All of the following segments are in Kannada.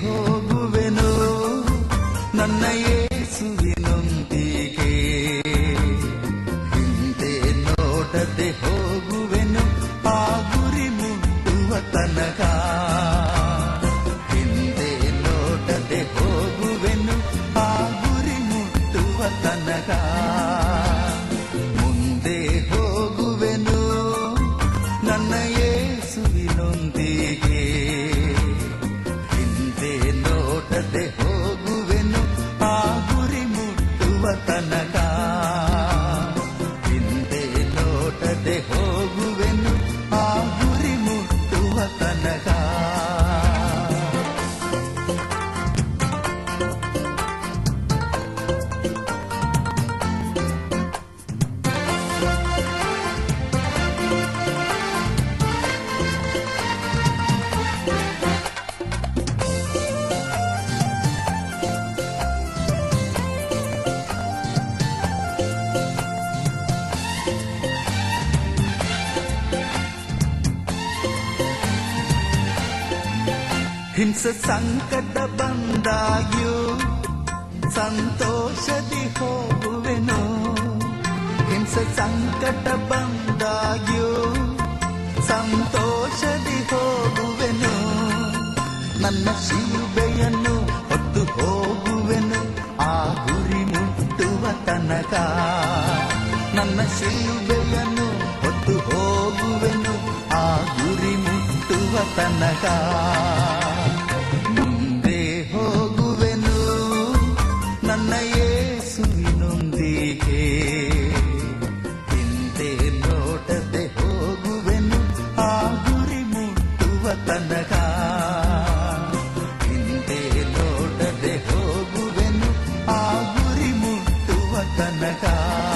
ಹೋಗುವೆನು ನನ್ನ ಯೇಸುವಿನೊಂದಿಗೆ ಹಿಂದೆ ನೋಡದೆ ಹೋಗುವೆನು ಆ ಗುರಿ ಮುಟ್ಟುವ ತನಕ ಹಿಂದೆ ನೋಡದೆ ಹೋಗುವೆನು ಆ ಗುರಿ ಮುಟ್ಟುವ ತನಕ ಮುಂದೆ ಹೋಗುವೆನು ನನ್ನ ಯೇಸುವಿನೊಂದಿಗೆ ಹಿಂದೆ ನೋಡದೆ ಹೋಗುವೆನು ಆ ಗುರಿ ಮುಟ್ಟುವ ತನಕ ಹಿಂದೆ ನೋಡದೆ ಹೋಗುವೆನು ಆ ಗುರಿ ಮುಟ್ಟುವ ತನಕ ಹಿಂಸೆ ಸಂಕಟ ಬಂದಾಗ್ಯೂ ಸಂತೋಷದಿ ಹೋಗುವೆನು ಹಿಂಸೆ ಸಂಕಟ ಬಂದಾಗ್ಯೂ ಸಂತೋಷದಿ ಹೋಗುವೆನು ನನ್ನ ಶಿಲುಬೆಯನ್ನು ಹೊತ್ತು ಹೋಗುವೆನು ಆ ಗುರಿ ಮುಟ್ಟುವ ತನಕ ನನ್ನ ಶಿಲುಬೆಯನ್ನು ಹೊತ್ತು ಹೋಗುವೆನು ಆ ಗುರಿ ಮುಟ್ಟುವ ತನಕ ಮುಂದೆ ಹೋಗುವೆನು ನನ್ನ ಯೇಸುವಿನೊಂದಿಗೆ ಹಿಂದೆ ನೋಡದೆ ಹೋಗುವೆನು ಆ ಗುರಿ ಮುಟ್ಟುವ ತನಕ ಹಿಂದೆ ನೋಡದೆ ಹೋಗುವೆನು ಆ ಗುರಿ ಮುಟ್ಟುವ ತನಕ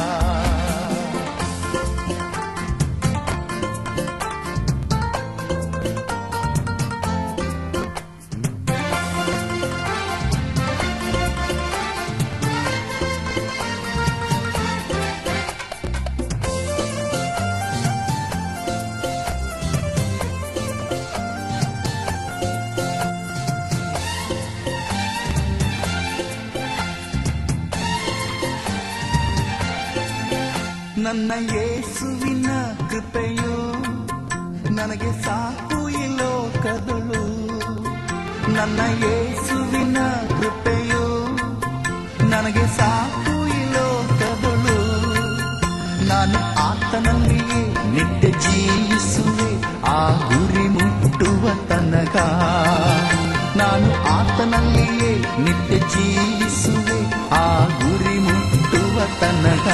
ನನ್ನ ಯೇಸುವಿನ ಕೃಪೆಯು ನನಗೆ ಸಾಕು ಈ ಲೋಕದಳು ನನ್ನ ಯೇಸುವಿನ ಕೃಪೆಯು ನನಗೆ ಸಾಕು ಈ ಲೋಕದಳು ನಾನು ಆತನಲ್ಲಿಯೇ ನಿತ್ಯ ಜೀವಿಸುವೆ ಆ ಗುರಿ ಮುಟ್ಟುವ ತನಕ ನಾನು ಆತನಲ್ಲಿಯೇ ನಿತ್ಯ ಜೀವಿಸುವೆ ಆ ಗುರಿ ಮುಟ್ಟುವ ತನಕ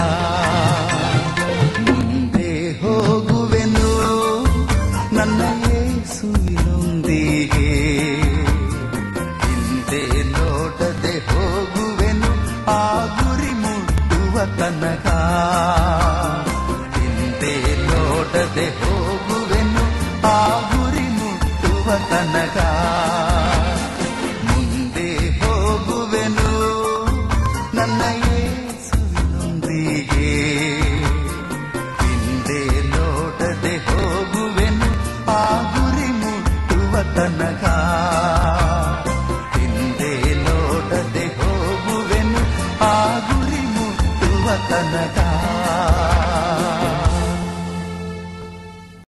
ಮುಂದೆ ಹೋಗುವೆನು ನನ್ನ ಯೇಸುವಿನೊಂದಿಗೆ ಹಿಂದೆ ನೋಡದೆ ಹೋಗುವೆನು ಆ ಗುರಿ ಮುಟ್ಟುವ ತನಕ ಹಿಂದೆ ನೋಡದೆ ಹೋಗುವೆನು ಆ ಗುರಿ ಮುಟ್ಟುವ ತನಕ ಮುಂದೆ ಹೋಗುವೆನು ನನ್ನ ಯೇಸುವಿನೊಂದಿಗೆ ಹಿಂದೆ ನೋಡದೆ ಹೋಗುವೆನು ಆ ಗುರಿ ಮುಟ್ಟುವ ತನಕ ಹಿಂದೆ ನೋಡದೆ ಹೋಗುವೆನು ಆ ಗುರಿ ಮುಟ್ಟುವ ತನಕ